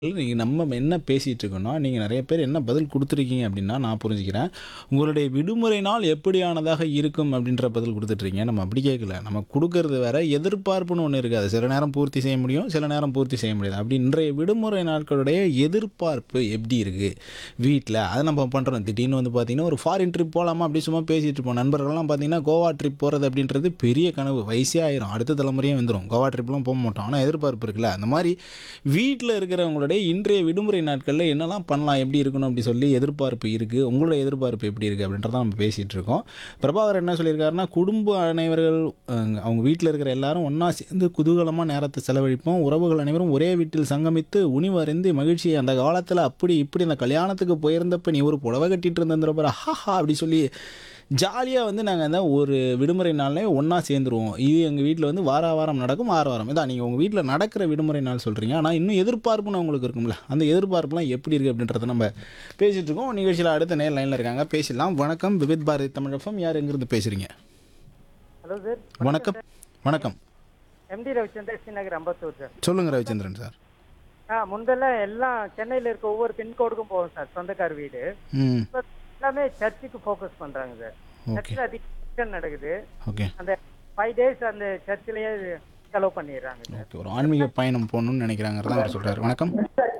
நீங்க நம்ம என்ன பேசிட்டு இருக்கோம்னா, நீங்க நெறைய பேர் என்ன பதில் குடுத்துருக்கீங்க அப்டின்னா, நான் புரிஞ்சுக்கிறேன். உங்களுடைய விடுமுறை நாள் எப்படியானதாக இருக்கும் அப்டின்ற பதில் குடுத்துட்ருக்கீங்க. நம்ம அப்டி கேட்கல. நம்ம குடுக்கறது வேற, எதிர்பார்ப்புன்னு ஒண்ணு இருக்கு. அது சில நேரம் பூர்த்தி செய்ய முடியும், சில நேரம் பூர்த்தி செய்ய முடியாது. அப்டி இன்றைய விடுமுறை நாட்களுடைய எதிர்பார்ப்பு எப்டி இருக்கு? வீட்ல அத நம்ம பண்றோம். திடீர்னு வந்து பார்த்தீங்கன்னா, ஒரு ஃபாரின் ட்ரிப் போலாமா அப்டி சும்மா பேசிட்டு இருப்போம். நண்பர்கள்லாம் பார்த்தீங்கன்னா, கோவா ட்ரிப் போறது அப்டின்றது பெரிய கனவு. வயசே ஆயிரும். அடுத்த தலைமுறையே வந்துரும். கோவா ட்ரிப்லாம் போ மாட்டோம். ஆனா எதிர்பார்ப்பு இருக்குல்ல. அந்த மாரி வீட்ல இருக்கிறவங்களுடைய இன்றைய விடுமுறை நாட்கள்ல என்னலாம் பண்ணலாம்? எப்டி இருக்கணும்? அப்டி சொல்லி எதிர்பார்ப்பு இருக்கு. உங்களுடைய எதிர்பார்ப்பு எப்டி இருக்கு? அப்டின்றத நம்ம பேசிட்டு இருக்கோம். பிரபாகர் என்ன சொல்லியிருக்காருன்னா, குடும்ப அனைவர்கள் அ அவங்க வீட்ல இருக்கிற எல்லாரும் ஒண்ணா சேர்ந்து குதூகலமா நேரத்த செலவழிப்போம். உறவுகள் அனைவரும் ஒரே வீட்டில் சங்கமித்து உணிவருந்தி மகிழ்ச்சி அந்த காலத்துல அப்டி இப்டி அந்த கல்யாணத்துக்கு போயிருந்தப்ப நீ ஒரு புடவ கட்டிட்டு இருந்த பாரு ஹாஹா அப்டி சொல்லி ஜாலியா வந்து நாங்க அந்த ஒரு விடுமுறை நாள்ல ஒண்ணா சேர்ந்துருவோம். இது எங்க வீட்ல வந்து வாரா வாரம் நடக்கும். வார வாரம். இதான் நீங்க உங்க வீட்ல நடக்கிற விடுமுறை நாள் சொல்றீங்க. ஆனா இன்னும் எதிர்பார்ப்புன்னு உங்களுக்கு இருக்கும்ல. அந்த எதிர்பார்ப்புலாம் எப்டி இருக்கு? அப்டின்றத நம்ம பேசிட்டு இருக்கோம். நிகழ்ச்சியில அடுத்த நேயர் லைன்ல இருக்காங்க. பேசிடலாம். வணக்கம் விவித் பாரதி தமிழ் எஃப்எம். யார் எங்கிருந்து பேசுறீங்க? ஹலோ சார் வணக்கம். வணக்கம். எம்டி ரவிச்சந்திரன் ஸ்ரீநகர் அம்பத்தூர் சார் சொல்லுங்க ரவிச்சந்திரன் சார். ஆ முந்தெல்லாம் எல்லாம் சென்னையில் இருக்க ஒவ்வொரு பின்கோடுக்கும் போவோம் சார் சொந்தக்கார் வீடு ம். இப்போ எல்லாமே சர்ச்சுக்கு ஃபோக்கஸ் பண்ணுறாங்க சார் ஓகே. சர்ச்சில் அதிக function நடக்குது ஓகே. அந்த ஃபைவ் டேஸ் அந்த சர்ச்சிலேயே செலவு பண்ணிடுறாங்க சார் ஓகே. ஒரு ஆன்மீக பயணம் போகணும்னு நினைக்கிறாங்கிறத அவர் சொல்றாரு. வணக்கம்.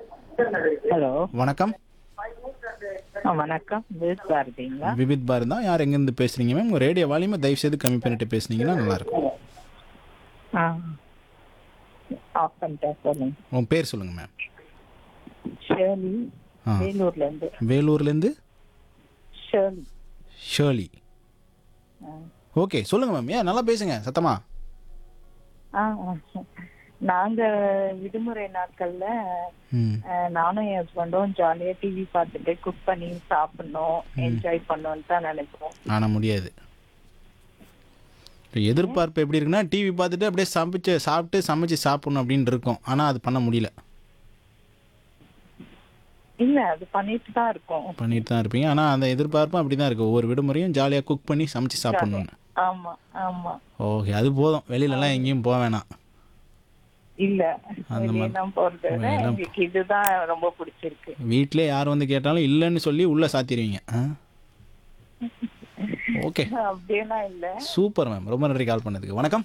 ஹலோ வணக்கம். ஆ, வணக்கம் வித் பாரதிங்களா விவித் பாரதி தான். யார் எங்கேருந்து பேசுறீங்க மேம்? உங்க ரேடியோ வால்யூமை தயவு செய்து கம்மி பண்ணிட்டு பேசுனீங்கன்னா நல்லா இருக்கும். ஆ ஆஃப் பண்ணிட்டேன் சொல்லுங்க உங்க பேர் சொல்லுங்க மேம். ஷேர்லி ஆ. வேலூர்ல இருந்து வேலூர்லேருந்து ஷேர்லி ஷேர்லி. ஆ. ஓகே சொல்லுங்க மேம். ஏன் நல்லா பேசுங்க சத்தமா. ஆ ஆ. நாங்க விடுமுறை நாட்கள்ல ம். ஆ, நானும் என் ஹஸ்பண்டும் ஜாலியா டிவி பார்த்துட்டு குக் பண்ணி சாப்பிடணும் என்ஜாய் பண்ணணும்னு தான் நினைப்போம் ஆனா முடியாது. இப்ப எதிர்பார்ப்பு எப்படி இருக்குன்னா டிவி பார்த்துட்டு அப்படியே சமைச்சு சாப்பிட்டு சமைச்சு சாப்பிடணும் அப்படின்னு இருக்கும். ஆனா அது பண்ண முடியல. இல்ல அது பண்ணிட்டு தான் இருக்கோம் பண்ணிட்டு தான் இருப்பீங்க. ஆனா அந்த எதிர்பார்ப்பும் அப்படி தான் இருக்கு. ஒவ்வொரு விடுமுறையும் ஜாலியா குக் பண்ணி சமைச்சு சாப்பிடணும்னு. ஆமா ஆமா ஓகே அது போதும். வெளியிலலாம் எங்கேயும் போக வேணாம். இல்ல அந்த மாதிரி. வெளியெல்லாம் போறதை விட வெளியெல்லாம் எங்களுக்கு இதுதான் ரொம்ப பிடிச்சிருக்கு வீட்டிலே யார் வந்து கேட்டாலும் இல்லைன்னு சொல்லி உள்ள சாத்திடுவீங்க. ஆ? ஓகே. அப்படியெல்லாம் இல்ல சூப்பர் மேம். ரொம்ப நன்றி கால் பண்ணதுக்கு. வணக்கம்.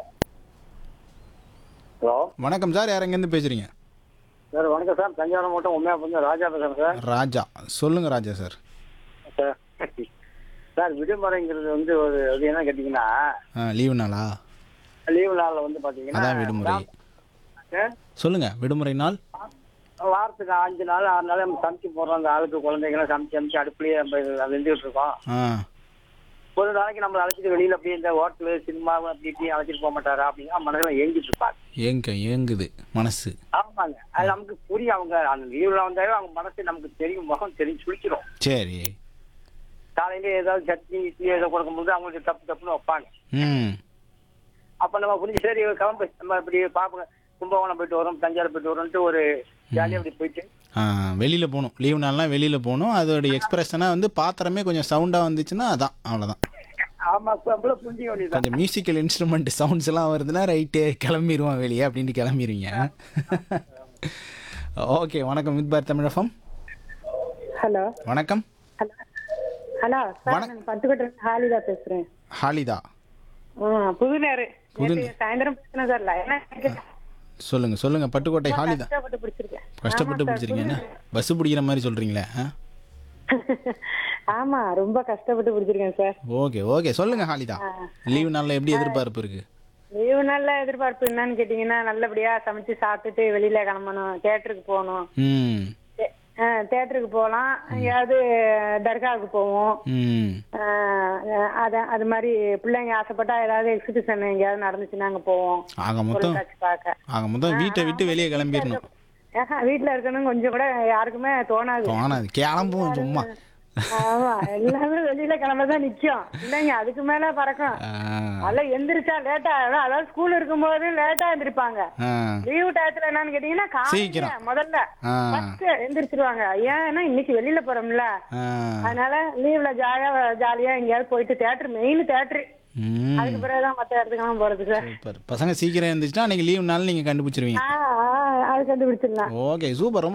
ஹலோ வணக்கம் சார். யார் எங்கேருந்து பேசுறீங்க? சார் வணக்கம் சார் தஞ்சாவூர் மாவட்டம் உண்மையா கொஞ்சம் ராஜா பேசுறேன் சார் ராஜா. சொல்லுங்க ராஜா சார். சார் சார் விடுமுறைங்கிறது வந்து ஒரு அது என்ன கேட்டிங்கன்னா ஆ லீவு நாளா? லீவு நாளில் வந்து பார்த்தீங்கன்னா அதான் விடுமுறை. சார், சொல்லுங்க விடுமுறை நாள். வாரத்துக்கு அஞ்சு நாள் ஆறு நாள் நம்ம சமைச்சு போடுறோம் அந்த ஆளுக்கு குழந்தைங்களாம் சமைச்சு சமைச்சு அடுப்புலயே நம்ம வெந்துகிட்டு இருக்கோம் ஆ ஒரு நாளைக்கு நம்மளை அழைச்சிட்டு வெளியில அப்படியே இந்த ஹோட்டலு சினிமா அப்படி இப்படி அழைச்சிட்டு போக மாட்டாரா அப்படின்னா மனசுல ஏங்கிட்டு இருப்பாங்க ஏங்க ஏங்குது மனசு. ஆமாங்க அது நமக்கு புரியும் அவங்க அந்த லீவுல வந்தாவே அவங்க மனசு நமக்கு தெரியும் முகம் தெரியும் சுழிச்சிடும் சரி. காலையில ஏதாவது சட்னி இட்லி ஏதோ கொடுக்கும்போது அவங்களுக்கு தப்பு தப்புன்னு வைப்பாங்க ம். அப்ப நம்ம புரிஞ்சு சரி கிளம்பு நம்ம இப்படி பாப்போம் கும்பகோணம் போயிட்டு வரோம் தஞ்சாவூர் போயிட்டு வரோம்ட்டு ஒரு ஜாலியாக அப்படி போயிட்டு ஆ வெளியில போகணும். லீவு நாள்லாம் வெளியில போகணும். அதோட எக்ஸ்பிரஷனா வந்து பாத்திரமே கொஞ்சம் சவுண்டா வந்துச்சுன்னா அதான் அவ்வளோதான். ஆமா அப்பள புரிஞ்சிக்க வேண்டியதுதான் கொஞ்சம் மியூசிக்கல் இன்ஸ்ட்ருமெண்ட் சவுண்ட்ஸ் எல்லாம் வருதுன்னா ரைட்டு கிளம்பிடுவோம் வெளியே அப்படின்ட்டு கிளம்பிடுவீங்க. ஓகே வணக்கம் வித் பார் தமிழ் எஃப்எம். ஹலோ வணக்கம். ஹலோ ஹலோ சார் வணக்- நான் பட்டுக்கோட்டை ஹாலிதா பேசுறேன் ஹாலிதா. ஆ புது நேரு புது நேத்து சாயந்தரம் பேசினேன் சார் என்ன சொல்லுங்க சொல்லுங்க பட்டுக்கோட்டை ஹாலிதா. கஷ்டப்பட்டு பிடிச்சிருக்கேன் கஷ்டப்பட்டு பிடிச்சிருக்கீங்க என்ன? பஸ் பிடிக்கிற மாதிரி சொல்றீங்களே. ஆ? ஆமா ரொம்ப கஷ்டப்பட்டு பிடிச்சிருக்கேன் சார் ஓகே ஓகே சொல்லுங்க ஹாலிதா. லீவு நாள்ல எப்படி எதிர்பார்ப்பு இருக்கு? லீவு நல்ல எதிர்பார்ப்பு என்னன்னு கேட்டீங்கன்னா நல்லபடியா சமைச்சு சாப்பிட்டுட்டு வெளியில கிளம்பணும் தியேட்டருக்கு போகணும் ம். தியேட்டருக்கு போகலாம் எங்கேயாவது தர்காவுக்கு போவோம் ம். ஆ, அத அது மாதிரி பிள்ளைங்க ஆசைப்பட்டா ஏதாவது எக்ஸிபிஷன் எங்கேயாவது நடந்துச்சுன்னா அங்க போவோம் ஆக மொத்தம் பொருட்காட்சி பார்க்க ஆக மொத்தம் வீட்டை விட்டு வெளியே கிளம்பிடணும். ஆஹா, வீட்ல இருக்கணும் கொஞ்சம் கூட யாருக்குமே தோணாது ஆனாது கிளம்புவோம் சும்மா. ஆமா எல்லாமே வெளியில கிளம்பதான் நிக்கும் இல்லைங்க அதுக்கு மேல பறக்கும் ஆ. அதெல்லாம் எந்திரிச்சா லேட்டா அதாவது ஸ்கூல் இருக்கும்போது லேட்டா எந்திரிப்பாங்க ஆ. லீவு டயத்துல என்னன்னு கேட்டீங்கன்னா காலையில சீக்கிரம். முதல்ல ஆ. ஃபர்ஸ்ட் எந்திரிச்சிருவாங்க ஏன்னா இன்னைக்கு வெளியில போறோம்ல ஆ. அதனால லீவ்ல ஜாலியா ஜாலியா எங்கேயாவது போயிட்டு தேட்டர் மெயின் தேட்டர் ம் அதுக்கு பிறகுதான் மத்த இடத்துக்கெல்லாம் போறது சார் சூப்பர் பசங்க சீக்கிரம் இருந்துச்சுன்னா அன்றைக்கி லீவ்னால நீங்கள் கண்டுபிடிச்சிருவீங்க ஆ, ஆ, அது கண்டுபிடிச்சிடலாம் ஓகே சூப்பர் ரொம்ப